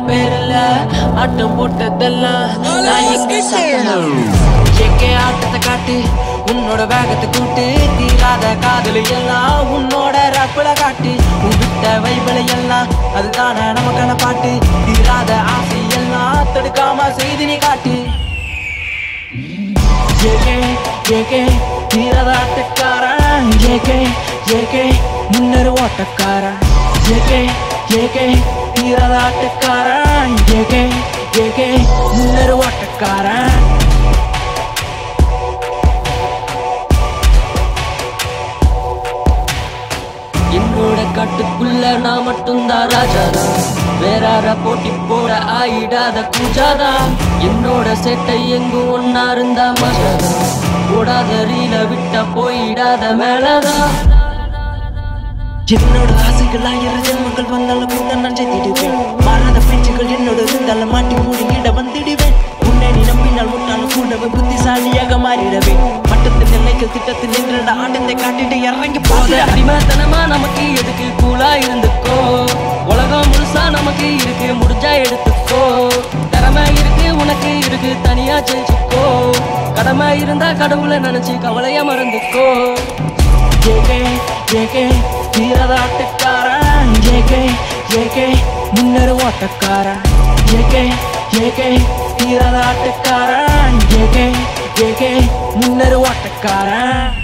பேர்ல ஆட்டம் போட்டதெல்லாம் நான் எங்க சாப்பிடலாம் எங்கே ஆட்டத்தை காட்டு உன்னோட வேகத்தை கூட்டு தீராத காதல் எல்லாம் உன்னோட ரப்பில காட்டு உன் விட்ட வைபல எல்லாம் அதுதானே நமக்கான பாட்டு தீராத ஆசை எல்லாம் தடுக்காம செய்து நீ காட்டு ஏகே ஏகே தீராத ஆட்டக்காரன் ஏகே ஏகே முன்னேறு ஓட்டக்காரன் ஏகே ஏகே தீராத ஆட்டக்காரன் ஏகே ஏகே முன்னேறு ஓட்டக்காரன் என்னோட காட்டுக்குள்ள நான் மட்டும்தான் ராஜாதா வேறார போட்டி போட ஆயிடாத கூஜாதா என்னோட சேட்டை எங்கும் ஒன்னா இருந்தா மஜாதா போடாத ரீல விட்டா போயிடாத மேலதா என்னோட ஆசைகள் ஆயிரம் ஜென்மங்கள் வந்தாலும் கூட நான் ஜெயித்திடுவேன் மாறாத பேச்சுகள் என்னோட இருந்தாலும் மாட்டி மூடிங்கிட வந்துடுவேன் உன்னை நீ நம்பினால் முன்னாலும் கூடவே புத்திசாலியாக மாறிடவே மட்டத்தின் நிலைகள் திட்டத்தில் நின்றட ஆட்டத்தை காட்டிட்டு இறங்கி போத அடிமைத்தனமா நமக்கு எதுக்கு கூலா இருந்துக்கோ உலகம் முழுசா நமக்கு இருக்கு முடிஞ்சா எடுத்துக்கோ திறமை இருக்கு உனக்கு இருக்கு தனியா ஜெயிச்சுக்கோ கடமை இருந்தா கடவுளை நினைச்சு கவலைய மறந்துக்கோ ஜேகே ஜேகே தீரத ஆட்டக்காரன் ஜேகே ஜேகே முன்னேறு ஓட்டக்காரன் ஜேகே ஜேகே தீரத ஆட்டக்காரன் ஜேகே ஜேகே முன்னேறு ஓட்டக்காரன்